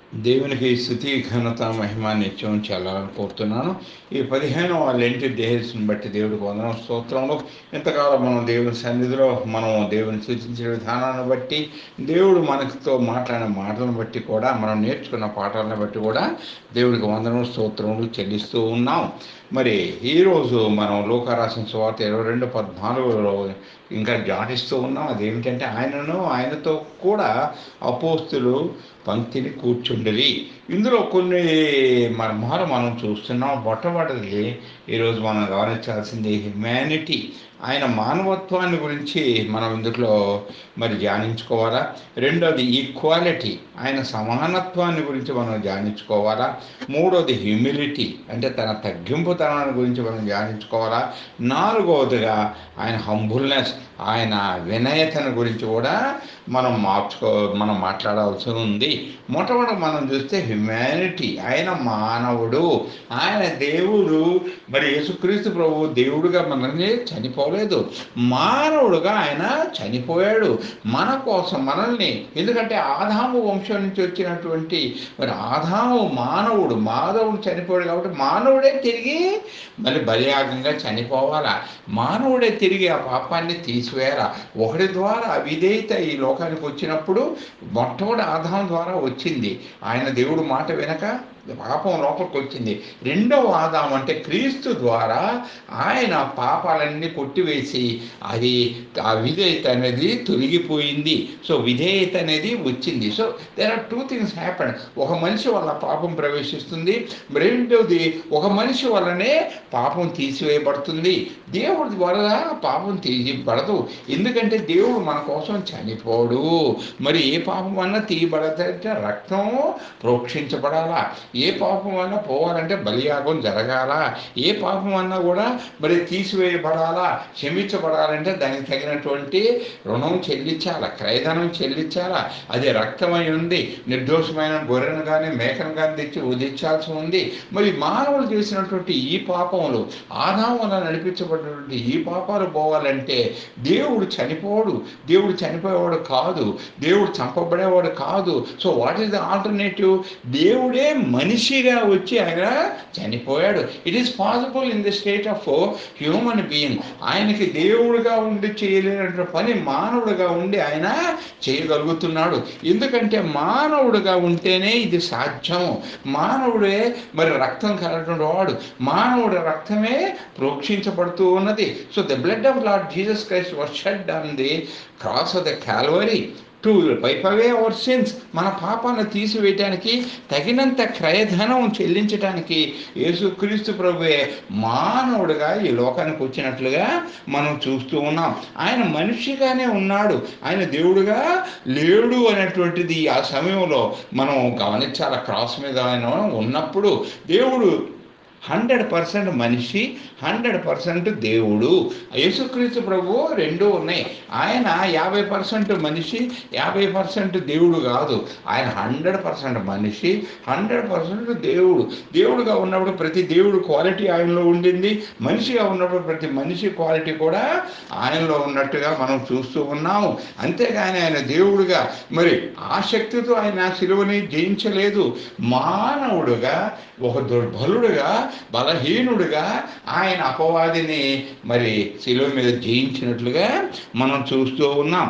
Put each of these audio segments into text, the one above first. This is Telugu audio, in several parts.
దేవునికి స్థుతి ఘనత మహిమ నిత్యం చెల్లాలని కోరుతున్నాను ఈ పదిహేను లెంటి డేస్ని బట్టి దేవుడికి వందనం స్తోత్రంలో ఇంతకాలం మనం దేవుని సన్నిధిలో మనం దేవుని సూచించిన విధానాన్ని బట్టి దేవుడు మనతో మాట్లాడిన మాటలను బట్టి కూడా మనం నేర్చుకున్న పాఠాలను బట్టి కూడా దేవుడికి వందనం స్తోత్రములు చెల్లిస్తూ ఉన్నాం మరి ఈరోజు మనం లోకరాసిన సువార్త ఇరవై రెండు పద్నాలుగులో ఇంకా ధ్యానిస్తూ ఉన్నాం అదేమిటంటే ఆయనను ఆయనతో కూడా అపోస్తులు పంక్తిని కూర్చుండేది ఇందులో కొన్ని మర్మాలు మనం చూస్తున్నాం మొట్టమొదటిది ఈరోజు మనం గమనించాల్సింది హ్యుమానిటీ ఆయన మానవత్వాన్ని గురించి మనం ఇందులో మరి ధ్యానించుకోవాలా రెండోది ఈక్వాలిటీ ఆయన సమానత్వాన్ని గురించి మనం ధ్యానించుకోవాలా మూడోది హ్యూమిలిటీ అంటే తన తగ్గింపుతనాన్ని గురించి మనం ధ్యానించుకోవాలా నాలుగవదిగా ఆయన హంబుల్నెస్ ఆయన వినయతను గురించి కూడా మనం మార్చుకో మనం మాట్లాడాల్సి ఉంది మొట్టమొదటి మనం చూస్తే హ్యుమానిటీ ఆయన మానవుడు ఆయన దేవుడు మరి యేసుక్రీస్తు ప్రభు దేవుడుగా మనల్ని చనిపోలేదు మానవుడుగా ఆయన చనిపోయాడు మన కోసం మనల్ని ఎందుకంటే ఆదాము వంశం నుంచి వచ్చినటువంటి మరి ఆదాము మానవుడు మాధవుడు చనిపోయాడు కాబట్టి మానవుడే తిరిగి మరి బలియాగంగా చనిపోవాలా మానవుడే తిరిగి ఆ పాపాన్ని తీసివేయాలా ఒకటి ద్వారా అవిధేయత ఈ లోకానికి వచ్చినప్పుడు మొట్టమొదటి ఆదాం ద్వారా వచ్చింది ఆయన దేవుడు మాట వినక పాపం లోపలికి వచ్చింది రెండవ ఆదాం అంటే క్రీస్తు ద్వారా ఆయన పాపాలన్నీ కొట్టివేసి అది ఆ విధేయత అనేది తొలగిపోయింది సో విధేయత అనేది వచ్చింది so there are two things happen ఒక మనిషి వల్ల పాపం ప్రవేశిస్తుంది రెండవది ఒక మనిషి వల్లనే పాపం తీసివేయబడుతుంది దేవుడి ద్వారా పాపం తీయబడదు ఎందుకంటే దేవుడు మన కోసం చనిపోడు మరి ఏ పాపం అన్నా తీయబడదంటే రక్తం ప్రోక్షించబడాలా ఏ పాపం అన్నా పోవాలంటే బలియాగం జరగాల ఏ పాపం అన్నా కూడా మరి తీసివేయబడాలా క్షమించబడాలంటే దానికి తగినటువంటి రుణం చెల్లించాలా క్రయధనం చెల్లించాలా అది రక్తమై ఉంది నిర్దోషమైన గొర్రెను కానీ మేకను కానీ తెచ్చి ఉదించాల్సి ఉంది మరి మానవులు చేసినటువంటి ఈ పాపములు ఆదాం వల్ల నడిపించబడినటువంటి ఈ పాపాలు పోవాలంటే దేవుడు చనిపోడు దేవుడు చనిపోయేవాడు కాదు దేవుడు చంపబడేవాడు కాదు so what is the alternative దేవుడే మనిషిగా వచ్చి ఆయన చనిపోయాడు it is possible in the state of human being ఆయనకి దేవుడుగా ఉండి చేయలేనటువంటి పని మానవుడిగా ఉండి ఆయన చేయగలుగుతున్నాడు ఎందుకంటే మానవుడిగా ఉంటేనే ఇది సాధ్యం మానవుడే మరి రక్తం కలటువంటి వాడు మానవుడి రక్తమే ప్రోక్షించబడుతూ ఉన్నది so the blood of Lord Jesus Christ was shed on the cross of the Calvary to wipe away our sins మన పాపాలను తీసివేయటానికి తగినంత క్రయధనం చెల్లించటానికి యేసుక్రీస్తు ప్రభువే మానవుడిగా ఈ లోకానికి వచ్చినట్లుగా మనం చూస్తూ ఉన్నాం ఆయన మనిషిగానే ఉన్నాడు ఆయన దేవుడుగా లేడు అనేటువంటిది ఆ సమయంలో మనం గమనించాలి క్రాస్ మీద ఆయన ఉన్నప్పుడు దేవుడు హండ్రెడ్ పర్సెంట్ మనిషి హండ్రెడ్ పర్సెంట్ దేవుడు యేసుక్రీస్తు ప్రభు రెండు ఉన్నాయి ఆయన యాభై పర్సెంట్ మనిషి యాభై పర్సెంట్ దేవుడు కాదు ఆయన హండ్రెడ్ పర్సెంట్ మనిషి హండ్రెడ్ పర్సెంట్ దేవుడు దేవుడుగా ఉన్నప్పుడు ప్రతి దేవుడు క్వాలిటీ ఆయనలో ఉండింది మనిషిగా ఉన్నప్పుడు ప్రతి మనిషి క్వాలిటీ కూడా ఆయనలో ఉన్నట్టుగా మనం చూస్తూ ఉన్నాము అంతేగాని ఆయన దేవుడుగా మరి ఆ శక్తితో ఆయన శిలువని జయించలేదు మానవుడుగా ఒక దుర్బలుడుగా బలహీనుడుగా ఆయన అపవాదిని మరి శిలువ మీద జయించినట్లుగా మనం చూస్తూ ఉన్నాం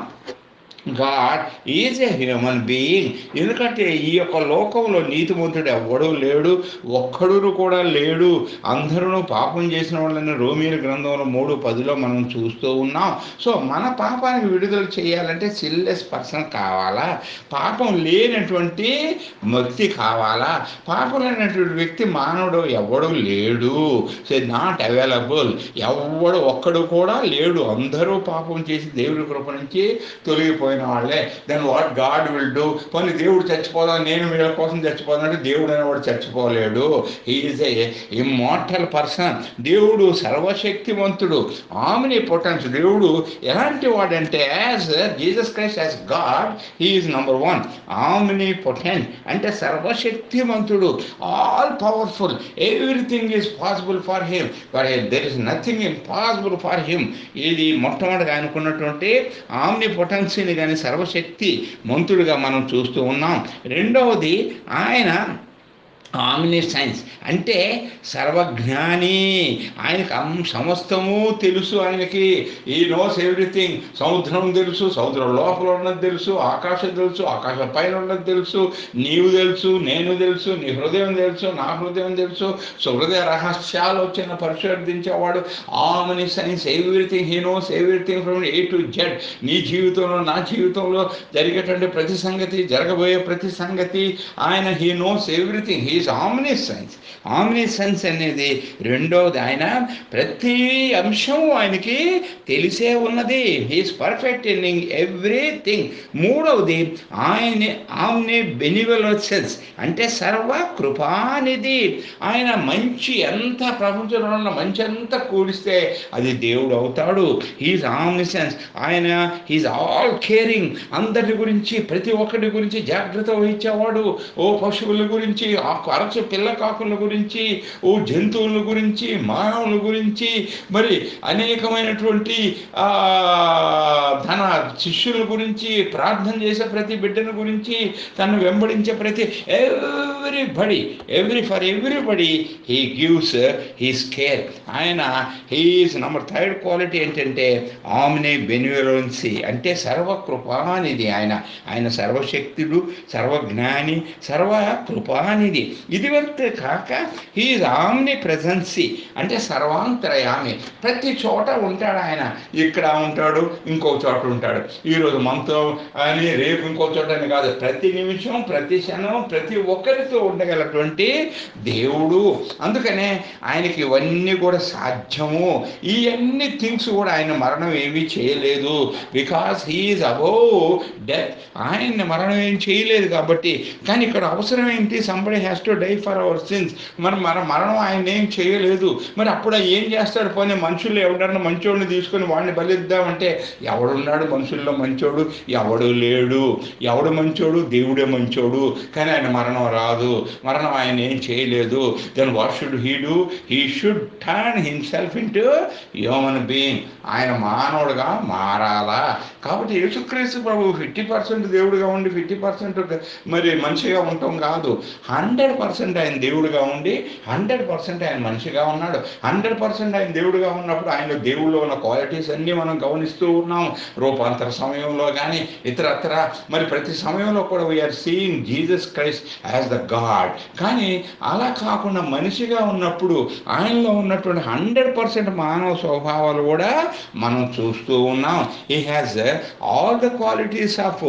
God is a human being ఎందుకంటే ఈ యొక్క లోకంలో నీతిమంతుడు ఎవ్వడూ లేడు ఒక్కడును కూడా లేడు అందరూ పాపం చేసిన వాళ్ళని రోమిల గ్రంథంలో మూడు పదిలో మనం చూస్తూ ఉన్నాం సో మన పాపానికి విడుదల చేయాలంటే సిల్లెస్ పర్సన్ కావాలా పాపం లేనటువంటి వ్యక్తి కావాలా పాపం లేనటువంటి వ్యక్తి మానవుడు ఎవడు లేడు సో నాట్ అవైలబుల్ ఎవడు ఒక్కడు కూడా లేడు అందరూ పాపం చేసి దేవుడి కృప నుంచి తొలగిపోయి చచ్చిపోయిన వాళ్ళే then what God will do కొన్ని దేవుడు చచ్చిపోదాం నేను వీళ్ళ కోసం చచ్చిపోదానంటే దేవుడు అనేవాడు చచ్చిపోలేడు ఈజ్ ఏ ఇమ్మార్టల్ పర్సన్ దేవుడు సర్వశక్తివంతుడు ఆమెని పొటెన్స్ దేవుడు ఎలాంటి వాడంటే as Jesus Christ as God he is number one omnipotent అంటే సర్వశక్తివంతుడు all powerful everything is possible for him but there is nothing impossible for him ఇది మొట్టమొదటిగా అనుకున్నటువంటి ఆమ్ని పొటెన్సీని కానీ సర్వశక్తి మంతుడిగా మనం చూస్తూ ఉన్నాం రెండవది ఆయన ఆమిని సైన్స్ అంటే సర్వజ్ఞాని ఆయనకు అం సమస్తము తెలుసు ఆయనకి ఈ నోస్ ఎవ్రీథింగ్ సముద్రం తెలుసు సముద్రం లోపల ఉన్నది తెలుసు ఆకాశం తెలుసు ఆకాశం పైన ఉన్నది తెలుసు నీవు తెలుసు నేను తెలుసు నీ హృదయం తెలుసు నా హృదయం తెలుసు సో హృదయ రహస్యాలు వచ్చిన పరిశోధించేవాడు omniscience everything he knows everything from A to Z నీ జీవితంలో నా జీవితంలో జరిగేటువంటి ప్రతి సంగతి జరగబోయే ప్రతి సంగతి ఆయన he knows everything he's omniscience omniscience అనేది రెండవది ఆయన ప్రతి అంశం ఆయనకి తెలిసే ఉన్నది హీస్ పర్ఫెక్ట్ ఇన్ ఎవ్రీథింగ్ మూడవది ఆయన ఆమ్ని బెనివలెన్స్ అంటే సర్వ కృపానిధి ఆయన మంచి ఎంత ప్రపంచంలో ఉన్న మంచి అంతా కూడిస్తే అది దేవుడు అవుతాడు హీజ్ ఆమ్నిసెన్స్ ఆయన హీజ్ ఆల్ కేరింగ్ అందరి గురించి ప్రతి ఒక్కరి గురించి జాగ్రత్త వహించేవాడు ఓ పశువుల గురించి ఆ అరచు పిల్ల కాకుల గురించి ఓ జంతువుల గురించి మానవుల గురించి మరి అనేకమైనటువంటి ఆ, తన శిష్యుల గురించి ప్రార్థన చేసే ప్రతి బిడ్డల గురించి తను వెంబడించే ప్రతి everybody every for everybody he gives he's care ఆయన హీస్ నంబర్ థర్డ్ క్వాలిటీ ఏంటంటే ఆమ్నే బెనివలెన్సీ అంటే సర్వకృపానిది ఆయన ఆయన సర్వశక్తుడు సర్వజ్ఞాని సర్వ కృపానిది ఇది వరకు కాక హీజ్ ఆమ్ని ప్రజెన్సీ అంటే సర్వాంతరయామి ప్రతి చోట ఉంటాడు ఆయన ఇక్కడ ఉంటాడు ఇంకో చోట ఉంటాడు ఈరోజు మనతో అని రేపు ఇంకో చోట అని కాదు ప్రతి నిమిషం ప్రతి క్షణం ప్రతి ఒక్కరితో ఉండగలటువంటి దేవుడు అందుకనే ఆయనకి ఇవన్నీ కూడా సాధ్యము ఈ అన్ని థింగ్స్ కూడా ఆయన మరణం ఏమీ చేయలేదు బికాస్ హీఈస్ అబోవ్ డెత్ ఆయన్ని మరణం ఏం చేయలేదు కాబట్టి కానీ ఇక్కడ అవసరం ఏంటి somebody has to die for our sins మరి మన మరణం ఆయన ఏం చేయలేదు మరి అప్పుడు ఏం చేస్తాడు పోనీ మనుషుల్లో ఎవడన్నా మంచోడిని తీసుకొని వాడిని బలిద్దామంటే ఎవడున్నాడు మనుషుల్లో మంచోడు ఎవడు లేడు ఎవడు మంచోడు దేవుడే మంచోడు కానీ ఆయన మరణం రాదు మరణం ఆయన ఏం చేయలేదు then what should he do he should turn himself into human being ఆయన మానవుడుగా మారాలా కాబట్టి యేసుక్రీస్తు ప్రభు ఫిఫ్టీ పర్సెంట్ దేవుడిగా ఉండి ఫిఫ్టీ పర్సెంట్ మరి మనిషిగా ఉండటం కాదు హండ్రెడ్ పర్సెంట్ ఆయన దేవుడిగా ఉండి హండ్రెడ్ పర్సెంట్ ఆయన మనిషిగా ఉన్నాడు హండ్రెడ్ పర్సెంట్ ఆయన దేవుడిగా ఉన్నప్పుడు ఆయన దేవుడిలో ఉన్న క్వాలిటీస్ అన్నీ మనం గమనిస్తూ ఉన్నాం రూపాంతర సమయంలో కానీ ఇతరత్ర మరి ప్రతి సమయంలో కూడా we're seeing Jesus Christ as the God కానీ అలా కాకుండా మనిషిగా ఉన్నప్పుడు ఆయనలో ఉన్నటువంటి హండ్రెడ్ పర్సెంట్ మానవ స్వభావాలు కూడా మనం చూస్తూ ఉన్నాం he has all the qualities of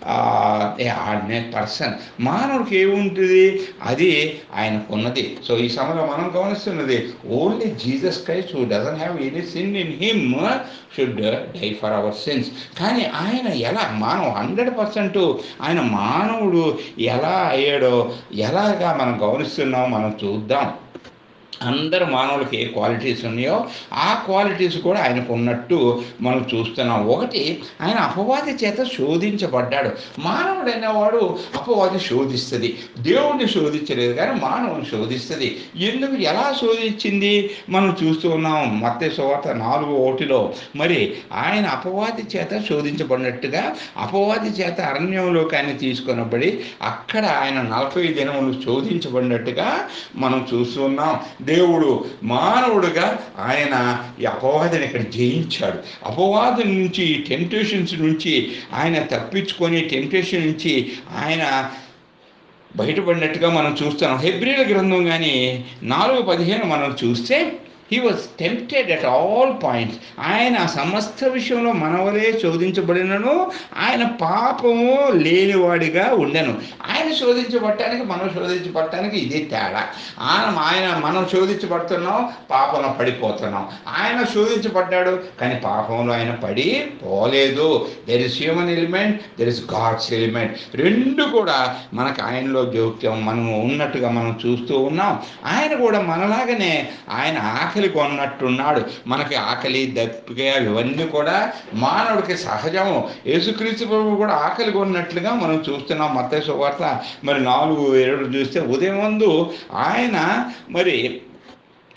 a ordinary person మానవుడికి ఏముంటుంది అది ఆయనకు ఉన్నది సో ఈ సమయంలో మనం గమనిస్తున్నది only Jesus Christ who doesn't have any sin in him should die for our sins కానీ ఆయన ఎలా మానవ హండ్రెడ్ పర్సెంట్ ఆయన మానవుడు ఎలా అయ్యాడో ఎలాగా మనం గమనిస్తున్నాం మనం చూద్దాం అందరు మానవులకి ఏ క్వాలిటీస్ ఉన్నాయో ఆ క్వాలిటీస్ కూడా ఆయనకు ఉన్నట్టు మనం చూస్తున్నాం ఒకటి ఆయన అపవాది చేత శోధించబడ్డాడు మానవుడు అనేవాడు అపవాది శోధిస్తుంది దేవుడిని శోధించలేదు కానీ మానవుని శోధిస్తుంది ఎందుకు ఎలా శోధించింది మనం చూస్తూ ఉన్నాం మత్తే సువార్త నాలుగు ఒకటిలో మరి ఆయన అపవాది చేత శోధించబడినట్టుగా అపవాది చేత అరణ్యంలోకి ఆయన తీసుకొనబడి అక్కడ ఆయన నలభై దినములు శోధించబడినట్టుగా మనం చూస్తున్నాం దేవుడు మానవుడుగా ఆయన ఈ అపవాదిని ఇక్కడ జయించాడు అపవాది నుంచి టెంప్టేషన్స్ నుంచి ఆయన తప్పించుకొని టెంప్టేషన్ నుంచి ఆయన బయటపడినట్టుగా మనం చూస్తున్నాం హెబ్రిల గ్రంథం కానీ నాలుగు పదిహేను మనం చూస్తే he was tempted at all points ఆయన సమస్త విషయంలో మనవలే శోధించబడినను ఆయన పాపము లేనివాడిగా ఉండెను ఆయన శోధించబడటానికి మనం శోధించబడటానికి ఇదే తేడా ఆయన ఆయన మనం శోధించబడుతున్నాం పాపంలో పడిపోతున్నాం ఆయన శోధించబడ్డాడు కానీ పాపంలో ఆయన పడి పోలేదు there is human element there is God's element రెండు కూడా మనకు ఆయనలో జోక్యం మనం ఉన్నట్టుగా మనం చూస్తూ ఉన్నాం ఆయన కూడా మనలాగానే ఆయన ఆకలి కొన్నట్టున్నాడు మనకి ఆకలి దప్పిక ఇవన్నీ కూడా మానవుడికి సహజము యేసుక్రీస్తు ప్రభు కూడా ఆకలి కొన్నట్లుగా మనం చూస్తున్నాం మత సువార్త మరి నాలుగు ఏడు చూస్తే ఉదయం ముందు ఆయన మరి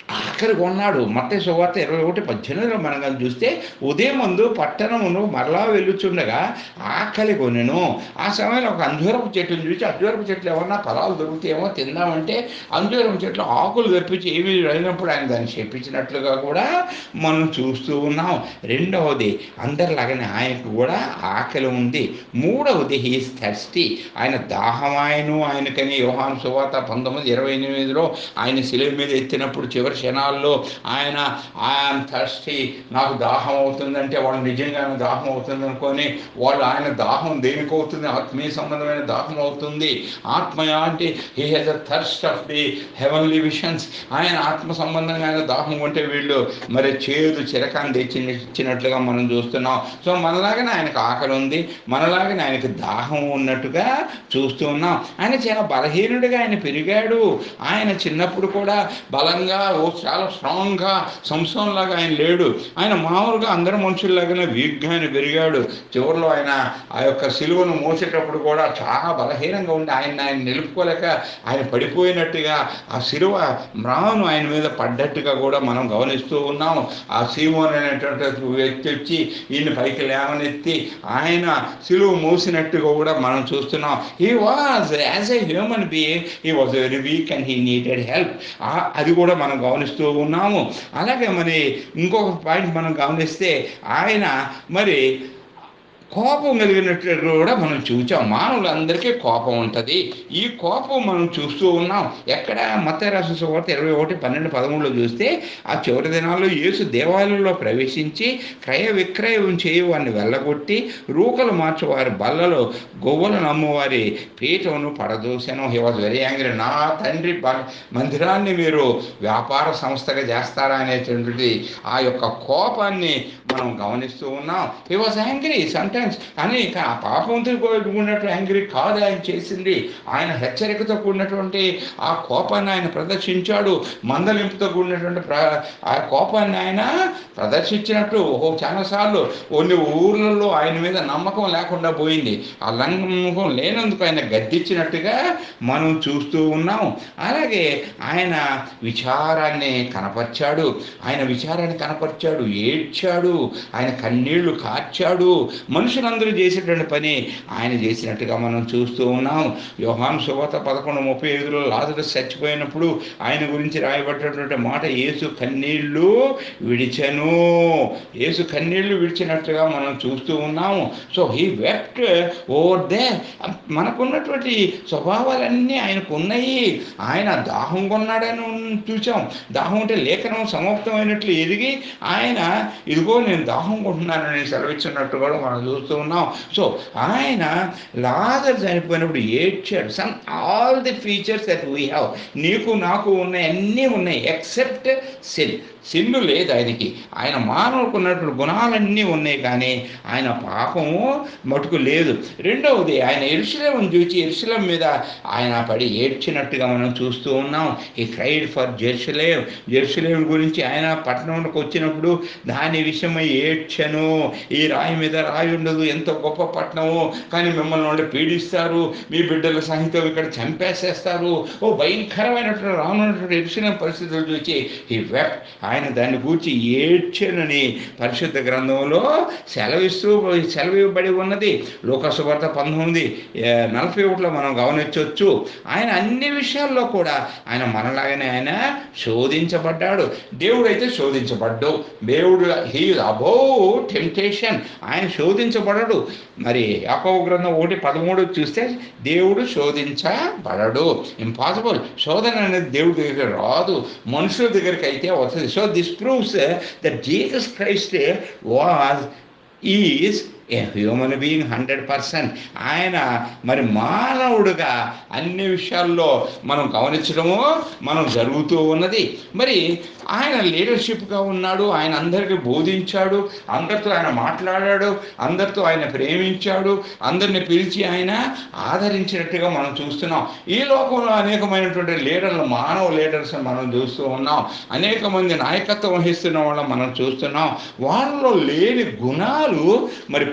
ఆఖరి కొన్నాడు మత్త సువార్త ఇరవై ఒకటి పద్దెనిమిదిలో మనం కానీ చూస్తే ఉదయం ముందు పట్టణమును మరలా వెళ్ళుచుండగా ఆకలి కొనెను ఆ సమయంలో ఒక అంజూరపు చెట్టును చూసి అంజూరపు చెట్లు ఏమన్నా ఫలాలు దొరుకుతాయేమో తిందామంటే అంజూరపు చెట్లు ఆకులు తెప్పించి ఏమి అయినప్పుడు ఆయన దాన్ని చెప్పించినట్లుగా కూడా మనం చూస్తూ ఉన్నాం రెండవది అందరిలాగానే ఆయనకు కూడా ఆకలి ఉంది మూడవది హీస్ థర్స్టీ ఆయన దాహమాయను ఆయనకని యోహాను సువాత పంతొమ్మిది ఇరవై ఎనిమిదిలో ఆయన శిలువ మీద ఎత్తినప్పుడు చివరి క్షణాల్లో ఆయన ఐఎమ్ థర్స్టీ నాకు దాహం అవుతుందంటే వాళ్ళు నిజంగానే దాహం అవుతుంది అనుకొని వాళ్ళు ఆయన దాహం దేనికి అవుతుంది ఆత్మీయ సంబంధమైన దాహం అవుతుంది ఆత్మ అంటే he has a thirst of the heavenly visions ఆయన ఆత్మ సంబంధంగా ఆయన దాహం ఉంటే వీళ్ళు మరి చేదు చిరకాన్ని తెచ్చి ఇచ్చినట్లుగా మనం చూస్తున్నాం సో మనలాగానే ఆయనకు ఆకలి ఉంది మనలాగానే ఆయనకు దాహం ఉన్నట్టుగా చూస్తూ ఉన్నాం ఆయన చాలా బలహీనుడిగా ఆయన పెరిగాడు ఆయన చిన్నప్పుడు కూడా బలంగా ఓ చాలా స్ట్రాంగ్గా సంసంలాగా ఆయన లేడు ఆయన మామూలుగా అందరి మనుషుల్లాగానే వీక్గా ఆయన పెరిగాడు చివరిలో ఆయన ఆ యొక్క సిలువను మోసేటప్పుడు కూడా చాలా బలహీనంగా ఉండి ఆయన ఆయన నిలుపుకోలేక ఆయన పడిపోయినట్టుగా ఆ సిలువ మ్రాను ఆయన మీద పడ్డట్టుగా కూడా మనం గమనిస్తూ ఉన్నాం ఆ సీమోన్ అనేటువంటి వ్యక్తి వచ్చి ఈయన పైకి లేవనెత్తి ఆయన సిలువ మోసినట్టుగా కూడా మనం చూస్తున్నాం he was as a human being he was very weak and he needed help అది కూడా మనం గమనిస్తూ ఉన్నాము అలాగే మరి ఇంకొక పాయింట్ మనం గమనిస్తే ఆయన మరి కోపం కలిగినట్టు కూడా మనం చూచాం మానవులందరికీ కోపం ఉంటుంది ఈ కోపం మనం చూస్తూ ఉన్నాం ఎక్కడ మత రాసిన సువార్త ఇరవై ఒకటి పన్నెండు పదమూడులో చూస్తే ఆ చివరి దినాల్లో యేసు దేవాలయంలో ప్రవేశించి క్రయ విక్రయం చేయి వారిని వెళ్ళగొట్టి రూకలు మార్చి వారి బల్లలో గొవ్వలు నమ్మువారి పీఠమును పడదూశాను హీ వాజ్ వెరీ యాంగ్రీ నా తండ్రి బ- మందిరాన్ని మీరు వ్యాపార సంస్థగా చేస్తారా అనేటువంటిది ఆ యొక్క కోపాన్ని మనం గమనిస్తూ ఉన్నాం హీ వాజ్ యాంగ్రీ సమ్టైమ్స్ కానీ ఇక ఆ పాపంతో కూడినట్టు యాంగ్రీ కాదు ఆయన చేసింది ఆయన హెచ్చరికతో కూడినటువంటి ఆ కోపాన్ని ఆయన ప్రదర్శించాడు మందలింపుతో కూడినటువంటి ప్ర ఆ కోపాన్ని ఆయన ప్రదర్శించినట్టు ఓ చాలాసార్లు కొన్ని ఊర్లలో ఆయన మీద నమ్మకం లేకుండా పోయింది ఆ నమ్మకం లేనందుకు ఆయన గద్దించినట్టుగా మనం చూస్తూ ఉన్నాం అలాగే ఆయన విచారాన్ని కనపరిచాడు ఆయన విచారాన్ని కనపరిచాడు ఏడ్చాడు ఆయన కన్నీళ్లు కార్చాడు మనుషులందరూ చేసేటువంటి పని ఆయన చేసినట్టుగా మనం చూస్తూ ఉన్నాం యోహాన్ సువాత పదకొండు ముప్పై ఐదులో లాజరు చచ్చిపోయినప్పుడు ఆయన గురించి రాయబడినటువంటి మాట యేసు కన్నీళ్లు విడిచెను యేసు కన్నీళ్లు విడిచినట్టుగా మనం చూస్తూ ఉన్నాము so he wept over they మనకున్నటువంటి స్వభావాలన్నీ ఆయనకు ఉన్నాయి ఆయన దాహం కొన్నాడని ఉన్- చూచాం దాహం అంటే లేఖనం సమాప్తమైనట్లు ఎదిగి ఆయన ఇదిగో నేను దాహం కొంటున్నానని సెలవిచ్చినట్టు కూడా మనం చూస్తూ ఉన్నాం సో ఆయన లాజర్ చనిపోయినప్పుడు ఏడ్చాడు some all the features that we have నీకు నాకు ఉన్నాయి అన్నీ ఉన్నాయి ఎక్సెప్ట్ సిన్ సిన్ను లేదు ఆయనకి ఆయన మానవులకు ఉన్నటువంటి గుణాలన్నీ ఉన్నాయి కానీ ఆయన పాపము మటుకు లేదు రెండవది ఆయన ఎరుశలేం చూచి ఎరుశలేం మీద ఆయన పడి ఏడ్చినట్టుగా మనం చూస్తూ ఉన్నాం ఈ క్రైడ్ ఫర్ జెరూసలేం జెరూసలేం గురించి ఆయన పట్టణంలోకి వచ్చినప్పుడు దాని విషయమై ఏడ్చను ఈ రాయి మీద రాయి ఉండదు ఎంతో గొప్ప పట్టణము కానీ మిమ్మల్ని వాళ్ళు పీడిస్తారు మీ బిడ్డల సహితం ఇక్కడ చంపేసేస్తారు ఓ భయంకరమైనటువంటి రానున్నటువంటి ఎరుసలేం పరిస్థితులు చూసి ఈ వెప్ ఆయన దాన్ని గూర్చి ఏడ్చానని పరిశుద్ధ గ్రంథంలో సెలవిస్తూ సెలవు ఇవ్వబడి ఉన్నది లోకసువార్త పంతొమ్మిది ఏ, నలభై ఒకటిలో మనం గమనించవచ్చు ఆయన అన్ని విషయాల్లో కూడా ఆయన మనలాగానే ఆయన శోధించబడ్డాడు దేవుడు అయితే శోధించబడ్డు దేవుడు హీ అబౌ టెంప్టేషన్ ఆయన శోధించబడడు మరి యాకోబు గ్రంథం ఒకటి పదమూడు చూస్తే దేవుడు శోధించబడడు ఇంపాసిబుల్ శోధన అనేది దేవుడి దగ్గర రాదు మనుషుల దగ్గరికి అయితే వస్తుంది so this proves that Jesus Christ was is a human being hundred percent ఆయన మరి మానవుడుగా అన్ని విషయాల్లో మనం గమనించడము మనం జరుగుతూ ఉన్నది మరి ఆయన లీడర్షిప్గా ఉన్నాడు ఆయన అందరికీ బోధించాడు అందరితో ఆయన మాట్లాడాడు అందరితో ఆయన ప్రేమించాడు అందరిని పిలిచి ఆయన ఆదరించినట్టుగా మనం చూస్తున్నాం ఈ లోకంలో అనేకమైనటువంటి లీడర్లు మానవ లీడర్స్ మనం చూస్తూ ఉన్నాం అనేక మంది నాయకత్వం వహిస్తున్న వాళ్ళని మనం చూస్తున్నాం వాళ్ళలో లేని గుణాలు మరి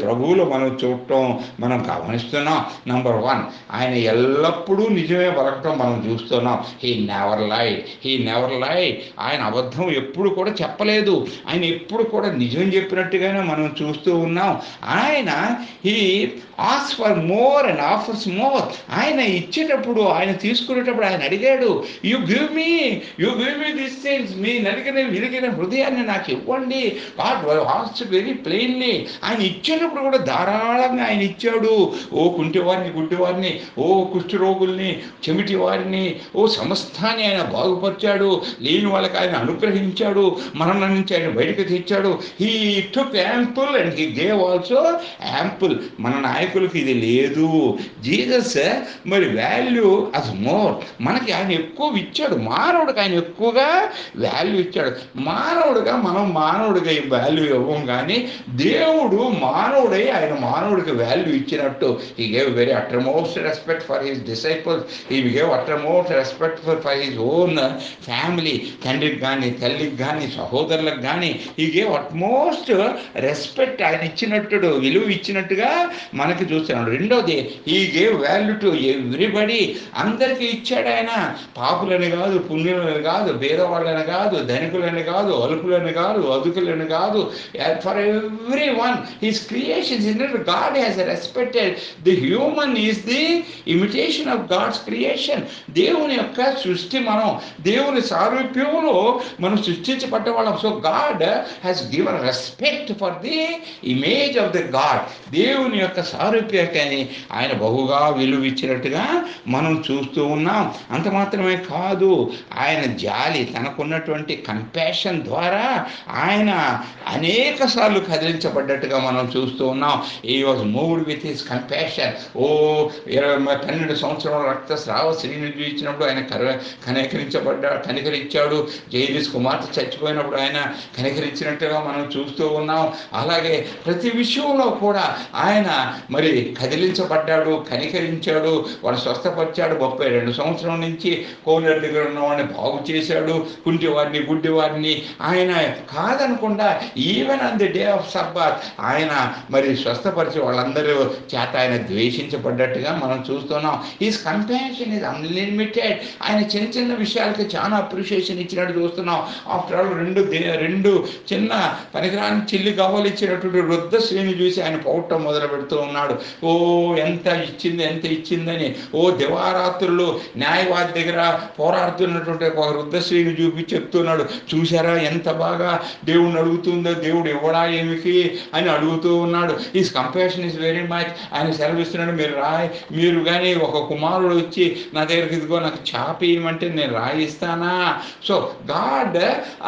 ప్రభువులో మనం చూడటం మనం గమనిస్తున్నాం నంబర్ వన్ ఆయన ఎల్లప్పుడూ నిజమే పలకటం మనం చూస్తున్నాం he never lied he never lied ఆయన అబద్ధం ఎప్పుడు కూడా చెప్పలేదు ఆయన ఎప్పుడు కూడా నిజం చెప్పినట్టుగానే మనం చూస్తూ ఉన్నాం ఆయన హీ ఆస్ for more and offers more ఆయన ఇచ్చేటప్పుడు ఆయన తీసుకునేటప్పుడు ఆయన అడిగాడు you give me you give me this things మీ నలిగిన విరిగిన హృదయాన్ని నాకు ఇవ్వండి గాడ్ హాస్ట్ వెరీ ప్లెయిన్లీ ఆయన ఇచ్చేటప్పుడు కూడా ధారాళంగా ఆయన ఇచ్చాడు ఓ కుంటివారిని గుడ్డివారిని ఓ కుష్ఠరోగుల్ని చెమిటి వారిని ఓ సమస్తాన్ని ఆయన బాగుపరిచాడు లేని వాళ్ళకి ఆయన అనుగ్రహించాడు మరణం నుంచి ఆయన బయటకు తెచ్చాడు he took ample and he gave also ample మన నాయకులకి ఇది లేదు జీసస్ మరి వాల్యూ అస్ మోర్ మనకి ఆయన ఎక్కువ ఇచ్చాడు మానవుడికి ఆయన ఎక్కువగా వాల్యూ ఇచ్చాడు మానవుడిగా మనం మానవుడిగా ఈ వాల్యూ ఇవ్వం కానీ దేవుడు మానవుడై ఆయన మానవుడికి వాల్యూ ఇచ్చినట్టు he gave very uttermost respect for his disciples he gave uttermost respect for for his own family తండ్రికి కానీ తల్లికి కానీ సహోదరులకు కానీ ఈ గేవ్ అట్మోస్ట్ రెస్పెక్ట్ ఆయన ఇచ్చినట్టు విలువ ఇచ్చినట్టుగా మనకి చూస్తున్నాడు రెండోది ఈ గేవ్ వాల్యూ టు ఎవ్రీబడి అందరికీ ఇచ్చాడు ఆయన పాపులని కాదు పుణ్యులని కాదు పేదవాళ్ళని కాదు ధనికులని కాదు అలుపులని కాదు అదుకులని కాదు for every one his creations in God has respected the human is the imitation of God's creation దేవుని యొక్క సృష్టి మనం దేవుని సారూప్యంలో మనం సృష్టించబడ్డ వాళ్ళం so God has given respect for the image of the God దేవుని యొక్క సారూప్యకని ఆయన బహుగా విలువ ఇచ్చినట్టుగా మనం చూస్తూ ఉన్నాం అంత మాత్రమే కాదు ఆయన జాలి తనకున్నటువంటి కంపాషన్ ద్వారా ఆయన అనేక సార్లు కదిలించబడ్డట్టుగా మనం చూస్తూ ఉన్నాం he was moved with his compassion ఓ ఇరవై మ- పన్నెండు సంవత్సరాల రక్తస్రావ శ్రీని చూపించినప్పుడు ఆయన కర కనికరించబడ్డా కనికరించాడు జైలిస్ కుమార్తె చచ్చిపోయినప్పుడు ఆయన కనికరించినట్టుగా మనం చూస్తూ ఉన్నాం అలాగే ప్రతి విషయంలో కూడా ఆయన మరి కదిలించబడ్డాడు కనికరించాడు వాడు స్వస్థపరిచాడు ముప్పై రెండు సంవత్సరం నుంచి కోనేరు దగ్గర ఉన్న వాడిని బాగు చేశాడు కుంటి వారిని గుడ్డి వారిని ఆయన కాదనకుండా even on the day of Sabbath ఆయన మరి స్వస్థపరిచి వాళ్ళందరూ చేత ఆయన ద్వేషించబడ్డట్టుగా మనం చూస్తున్నాం ఈస్ కంపాషన్ ఇస్ అన్లిమిటెడ్ ఆయన చిన్న చిన్న విషయాలకి చాలా అప్రిషియేషన్ ఇచ్చినట్టు చూస్తున్నాం ఆఫ్టర్ ఆల్ రెండు దే- రెండు చిన్న పనికిరాని చిల్లి గవ్వలు ఇచ్చినటువంటి వృద్ధ శ్రేణి చూసి ఆయన పౌట్టం మొదలు పెడుతూ ఉన్నాడు ఓ ఎంత ఇచ్చింది ఎంత ఇచ్చిందని ఓ దివారాత్రులు న్యాయవాది దగ్గర పోరాడుతున్నటువంటి ఒక వృద్ధ శ్రేణి చూపి చెప్తున్నాడు చూసారా ఎంత బాగా దేవుడిని అడుగుతుందో దేవుడు ఇవ్వడా ఏమికి అని అడుగుతూ ఉన్నాడు ఈ కంపాషన్ ఇస్ వెరీ మచ్ ఆయన సెలవిస్తున్నాడు మీరు రాయి మీరు కానీ ఒక కుమారుడు వచ్చి నా దగ్గరికి ఇదిగో నాకు చాప ఇవ్వమంటే నేను రాయిస్తానా సో గాడ్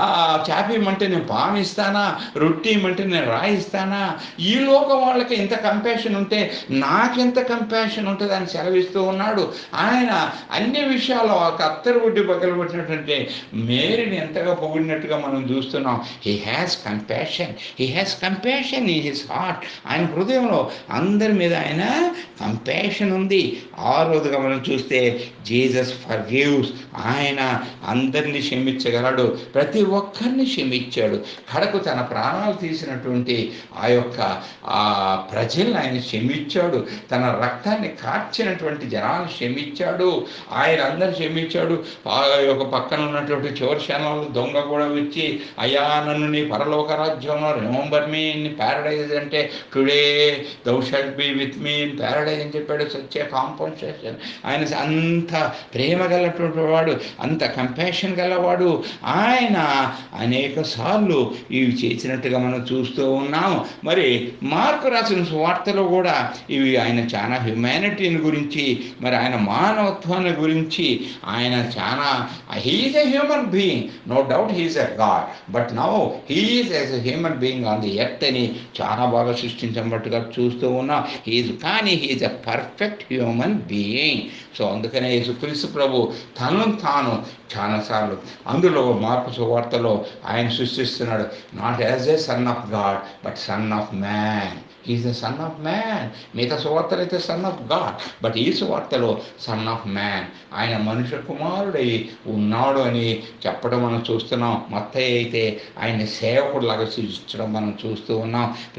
చాప ఇవ్వమంటే నేను పాము ఇస్తానా రొట్టి ఇవ్వమంటే నేను రాయిస్తానా ఈ లోకం వాళ్ళకి ఇంత కంపాషన్ ఉంటే నాకెంత కంపాషన్ ఉంటుంది అని సెలవిస్తూ ఉన్నాడు ఆయన అన్ని విషయాల్లో ఒక అత్తరు గుడ్డి పగలగొట్టినటువంటి మేరీని ఎంతగా పొగిడినట్టుగా మనం చూస్తున్నాం he has compassion he has compassion he his heart ఆయన హృదయంలో అందరి మీద ఆయన కంపాషన్ ఉంది ఆ రోజుగా మనం చూస్తే జీసస్ ఫర్ గివ్స్ ఆయన అందరినీ క్షమించగలడు ప్రతి ఒక్కరిని క్షమించాడు కడకు తన ప్రాణాలు తీసినటువంటి ఆ యొక్క ఆ ప్రజల్ని ఆయన క్షమించాడు తన రక్తాన్ని కార్చినటువంటి జనాలను క్షమించాడు ఆయన అందరు క్షమించాడు ఆ యొక్క పక్కన ఉన్నటువంటి చివరి క్షణంలో దొంగ కూడా వచ్చి అయ్యా నన్ను నీ పరలోక రాజ్యంలో రిమంబర్ మీ ఇన్ ప్యారడైజ్ అంటే today thou shall be with me in paradise అని చెప్పాడు సత్య కాంపన్సేషన్ ఆయన అంత ప్రేమ గలటువంటి వాడు అంత కంపాషన్ గలవాడు ఆయన అనేక సార్లు ఇవి చేసినట్టుగా మనం చూస్తూ ఉన్నాం మరి మార్కు రాసిన వార్తలో కూడా ఇవి ఆయన చాలా హ్యుమానిటీని గురించి మరి ఆయన మానవత్వాన్ని గురించి ఆయన చాలా he is a human being no doubt he is a God but now he is as a human being on the earth అని చాలా బాగా సృష్టించబట్టుగా చూస్తూ ఉన్నాం హీఈస్ కానీ he is a perfect human being so అందుకనే యేసుక్రీస్తు ప్రభు తనను తాను చాలాసార్లు అందులో మార్పు సువార్తలో ఆయన సృష్టిస్తున్నాడు not as a son of God but son of man is the son of man మిగతా సువార్తలు అయితే సన్ ఆఫ్ గాడ్ బట్ ఈ సువార్తలో సన్ ఆఫ్ మ్యాన్ ఆయన మనుష్య కుమారుడై ఉన్నాడు అని చెప్పడం మనం చూస్తున్నాం మొత్తం అయితే ఆయన సేవకుడిలాగా సూచించడం మనం చూస్తూ ఉన్నాం ప్రేమిత్రమా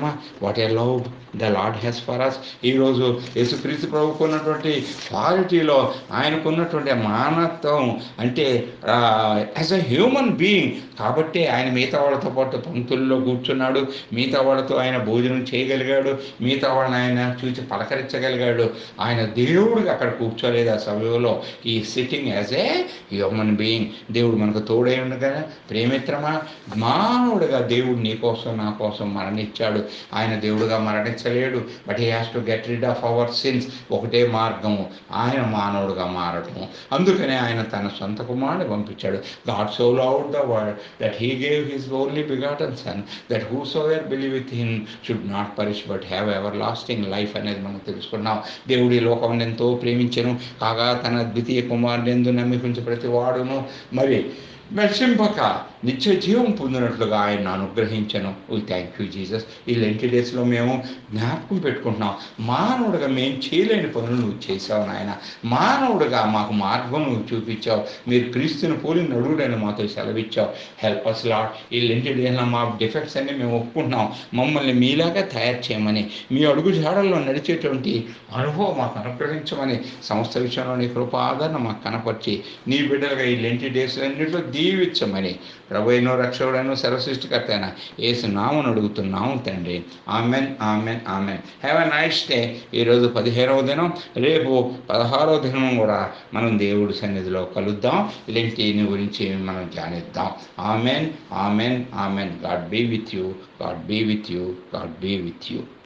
ప్రేమిత్రమా what a love the Lord has for us ఈరోజు యేసుక్రీస్తు ప్రభుకున్నటువంటి క్వాలిటీలో ఆయనకున్నటువంటి మానత్వం అంటే యాజ్ అ హ్యూమన్ బీయింగ్ కాబట్టి ఆయన మిగతా వాళ్ళతో పాటు పంక్తుల్లో కూర్చున్నాడు మిగతా వాళ్ళతో ఆయన భోజనం చేయగలిగాడు మిగతా వాళ్ళని ఆయన చూసి పలకరించగలిగాడు ఆయన దేవుడిగా అక్కడ కూర్చోలేదు ఆ సమయంలో he sitting as a human being దేవుడు మనకు తోడై ఉండగా ప్రేమిత్రమా మానవుడిగా దేవుడు నీ కోసం నా కోసం మరణించాడు ఆయన దేవుడుగా మరణించలేడు but he has to get rid of our sins ఒకటే మార్గము ఆయన మానవుడుగా మారటము అందుకనే ఆయన తన సొంత కుమారుని పంపించాడు God so loved the world that he gave his only begotten son that whosoever believe with him should not perish but have everlasting life అనేది మనం తెలుసుకున్నాం దేవుడి ఈ లోకం ఎంతో ప్రేమించను కాగా తన ద్వితీయ కుమారుని ఎందు నమ్మికుంచి ప్రతి వాడును మరి నశింపక నిత్య జీవం పొందినట్లుగా ఆయన అనుగ్రహించను వీ థ్యాంక్ యూ జీసస్ ఈ లెంటి డేస్లో మేము జ్ఞాపకం పెట్టుకుంటున్నాం మానవుడిగా మేము చేయలేని పనులు నువ్వు చేసావు నాయన మానవుడిగా మాకు మార్గం నువ్వు చూపించావు మీరు క్రీస్తుని పోలి నడువుడని మాతో సెలవిచ్చావు హెల్ప్ అస్ లాడ్ ఈ లెంటి డేస్లో మా డిఫెక్ట్స్ అన్ని మేము ఒప్పుకుంటున్నాం మమ్మల్ని మీలాగా తయారు చేయమని మీ అడుగు జాడల్లో నడిచేటువంటి అనుభవం మాకు అనుగ్రహించమని సంస్థ విషయంలో నీ కృప ఆదరణ మాకు కనపరిచి నీ బిడ్డలుగా ఈ లెంటి డేస్ అన్నింటిలో దీవించమని ప్రభుైన రక్షకుడైన సర్వసృష్టికర్త అయిన ఏసు నామను అడుగుతున్నాము తండ్రి amen amen amen have a nice day ఈరోజు పదిహేనవ దినం రేపు పదహారవ దినం కూడా మనం దేవుడి సన్నిధిలో కలుద్దాం లెంటిని గురించి మనం ధ్యానిద్దాం amen amen amen God be with you God be with you God be with you